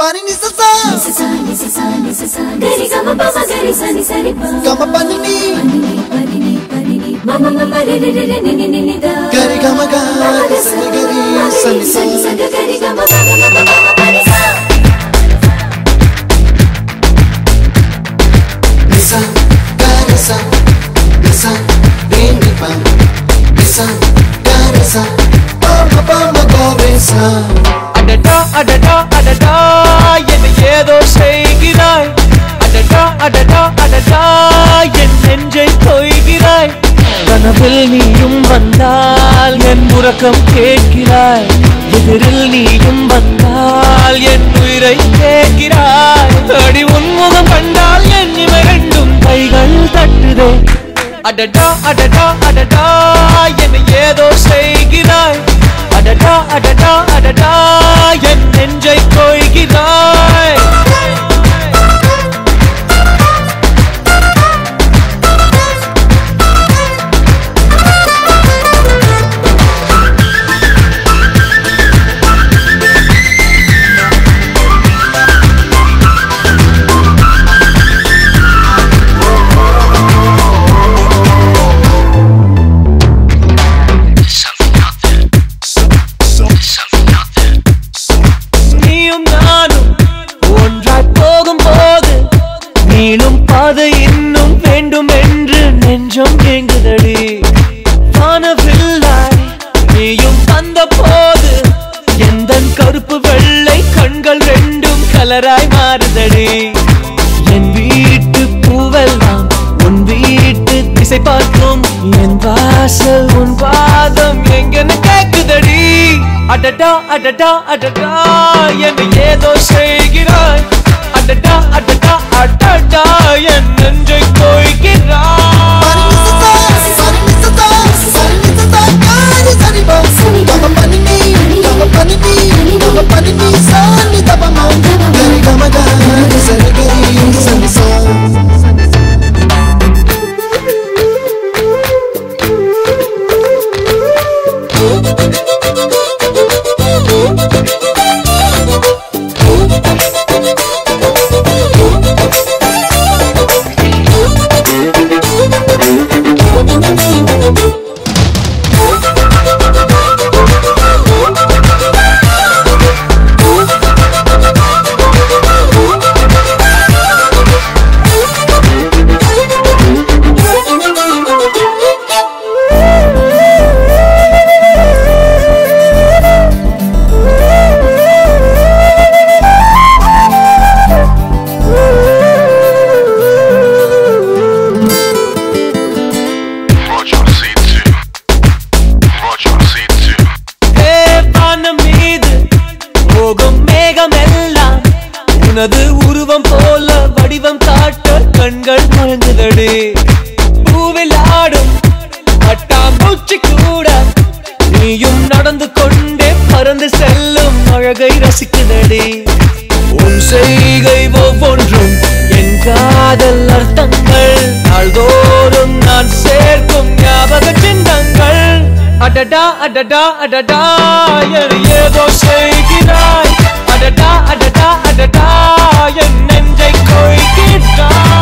Pani ni sa sa, Nisa sa, nisa sa, nisa sa, gari gama pa ma gari sa ni sa ri pa. gama pani ni, Pani ni, pani ni, pani ni, ma ma ma ma re re re re ni ni ni ni da. gari gama ga, sa ni gari, sa ni sa. Sa ni sa ga gari gama ga ga ga ga ga ga pani sa. Ni sa, ga ni sa, ni sa, re ni pa, ni sa, ga ni sa, pa ma pa ma ga re sa. அடடா அடடா அடடா என்னை ஏதோ செய்கிறாய் அடடா அடடா அடடா என் நெஞ்சை தொய்கிறாய் கனவில் நீயும் வந்தால் என் உறக்கம் கேட்கிறாய் எதிரில் நீயும் வந்தால் என் உயிரை கேட்கிறாய் அடி உன்முகம் கண்டால் என் இவை ரெண்டும் கைகள் தட்டுதே அடடா அடடா அடடா என்னை ஏதோ செய்கிறாய் அடடா அடடா அடடா என் நெஞ்சை கொய்கிறாய் நீயும் நானும் ஒன்றாய் போகும்போது நீளும் பாதை இன்னும் வேண்டும் என்று நெஞ்சம் ஏங்குதடி வானவில்லாய் நீயும் வந்த போது எந்த கருப்பு வெள்ளை கண்கள் ரெண்டும் கலராய் மாறுதடி என் வீட்டு பூவெல்லாம் உன் வீட்டு திசை பார்க்கும் என் வாசல் உன் பாதம் எங்கன்னு கேக்குதடி அடடா அடடா அடடா என்னை ஏதோ செய்கிறாய் அடடா அடடா அடடா என் நெஞ்சை Pani ni sa கொய்கிறாய் sa, pani ni sa sa, pani ni sa sa, ga ni sa ni pa. Gama pani ni, gama pani ni, gama pani ni sa ni da pa ma. Gari gama ga, sa ni gari, sa ni sa. Roger C2. Roger C2. ஏ வானம் மீது போகும் மேகம் எல்லாம் உனது உருவம் போல வடிவம் காட்ட கண்கள் மயங்குதடி பூவில் ஆடும் பட்டாம்பூச்சி கூட நீயும் நடந்து கொண்டே பறந்து செல்லும் அழகை ரசிக்குதடி உன் செய்கை ஒவ்வொன்றும் என் காதல் அர்த்தங்கள் நாள்தோறும் நான் சேர்க்கும் ஞாபக சின்னங்கள் அடடா அடடா அடடா என் ஏதோ செய்கிறாய் அடடா அடடா அடடா என் நெஞ்சை கொய்கிறாய்